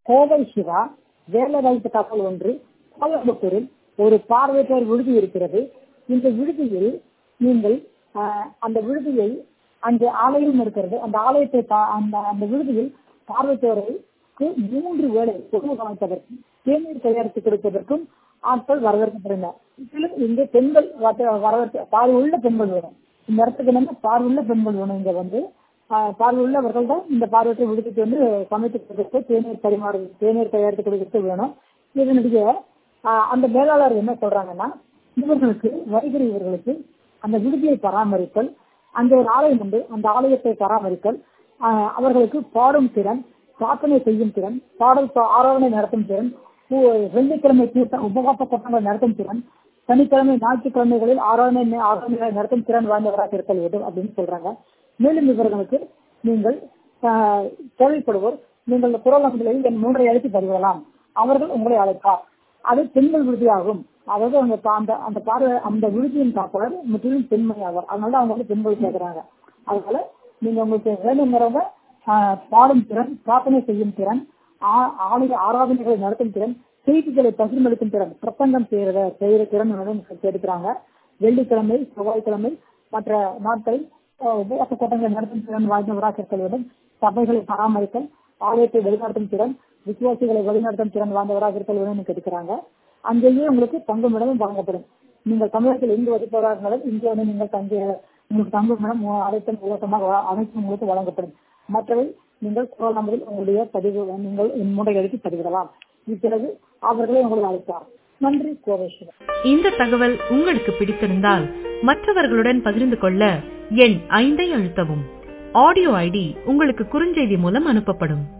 கோவை சிவா வேலைவாய்ப்பு தகவல் ஒன்று கோயம்புத்தூரில் ஒரு பார்வையற்றோர் விடுதி இருக்கிறது இந்த விடுதியில் நீங்கள் ஆஹ், அந்த விடுதியை அங்கு ஆலயம் இருக்கிறது அந்த ஆலயத்தை பா- அந்த அந்த விடுதியில் பார்வையற்றோருக்கு மூன்று வேளை உணவு சமைப்பதற்கும் தேநீர் தயாரித்து கொடுப்பதற்கும் ஆட்கள் வரவேற்கப்படுகிறார் இதிலும் இங்கு பெண்கள் வர- வரவேற்க பார்வையுள்ள பெண்கள் வேணும் இந்த இடத்துக்கு வந்து பார்வையுள்ள பெண்கள் வேணும் இங்க வந்து ஆஹ், பார்வையுள்ளவர்கள் தான் இந்த பார்வையற்ற விடுதிக்கு வந்து சமைத்து கொடுக்கறது தேநீர் பரிமாறு தேநீர் தயாரித்து கொடுக்கறது வேணும் இதனுடைய ஆஹ், அந்த மேலாளர் என்ன சொல்றாங்கன்னா இவர்களுக்கு வருகிற இவர்களுக்கு அந்த விடுதியை பராமரித்தல் அங்கே ஒரு ஆலயம் உண்டு அந்த ஆலயத்தை பராமரித்தல் ஆஹ், அவர்களுக்கு பாடும் திறன் பிரார்த்தனை செய்யும் திறன் பாடல் பா- ஆராதனை நடத்தும் திறன் பூ- வெள்ளிக்கிழமை கூட்டம் உபவாச கூட்டங்கள் நடத்தும் திறன் சனிக்கிழமை ஞாயிற்றுக்கிழமைகளில் ஆராதனை ஆராதனைகளை நடத்தும் திறன் வாய்ந்தவராக இருத்தல் வேண்டும் அப்படின்னு சொல்றாங்க மேலும் இவர்களுக்கு நீங்கள் ஆஹ், தேவைப்படுவோர் நீங்கள் குரல் அமைப்பில் என் மூன்றை அழைத்து பதிவிடலாம் அவர்கள் உங்களை அழைப்பார் அது பெண்கள் விடுதியாகும் அதாவது அவங்க பா- அந்த அந்த பார்வை அந்த விடுதியின் காப்பவர் முற்றிலும் பெண்மணி ஆவார் அதனால அவங்க வந்து பெண்கள் கேட்கறாங்க அதனால நீங்க உங்களுக்கு வேணுங்கிறவங்க ஆஹ், பாடும் திறன் பிரார்த்தனை செய்யும் திறன் ஆ- ஆலய ஆராதனைகளை நடத்தும் திறன் செய்திகளை பகிர்ந்தளிக்கும் திறன் பிரசங்கம் செய்யறத செய்யற திறன் வந்து எடுக்கிறாங்க வெள்ளிக்கிழமை செவ்வாய்க்கிழமை மற்ற நாட்களில் ஆஹ், உபவாச கூட்டங்களை நடத்தும் திறன் வாய்ந்தவராக இருக்க வேண்டும் சபைகளை பராமரித்தல் ஆலயத்தை வழிநடத்தும் திறன் விசுவாசிகளை வழிநடத்தும் திறன் வாய்ந்தவராக இருக்க வேண்டும் கேட்கிறாங்க அங்கேயே உங்களுக்கு தங்கும் இடமும் வழங்கப்படும் நீங்கள் தமிழகத்தில் எங்கு வசிப்பவராக இருந்தாலும் இங்கே வந்து நீங்கள் தங்கி உங்களுக்கு தங்கும் இடம் அனைத்தும் இலவசமாக வ- அனைத்தும் உங்களுக்கு வழங்கப்படும் மற்றவை நீங்கள் குரல் நம்பரில் உங்களுடைய பதிவு நீங்கள் என் மூடை எழுதி பதிவிடலாம் பிறகு அவர்களே உங்களை அழைப்பார் நன்றி கோவேஸ்வரன் இந்த தகவல் உங்களுக்கு பிடித்திருந்தால் மற்றவர்களுடன் பகிர்ந்து கொள்ள எண் ஐந்தை அழுத்தவும் ஆடியோ ஐடி உங்களுக்கு குறுஞ்செய்தி மூலம் அனுப்பப்படும்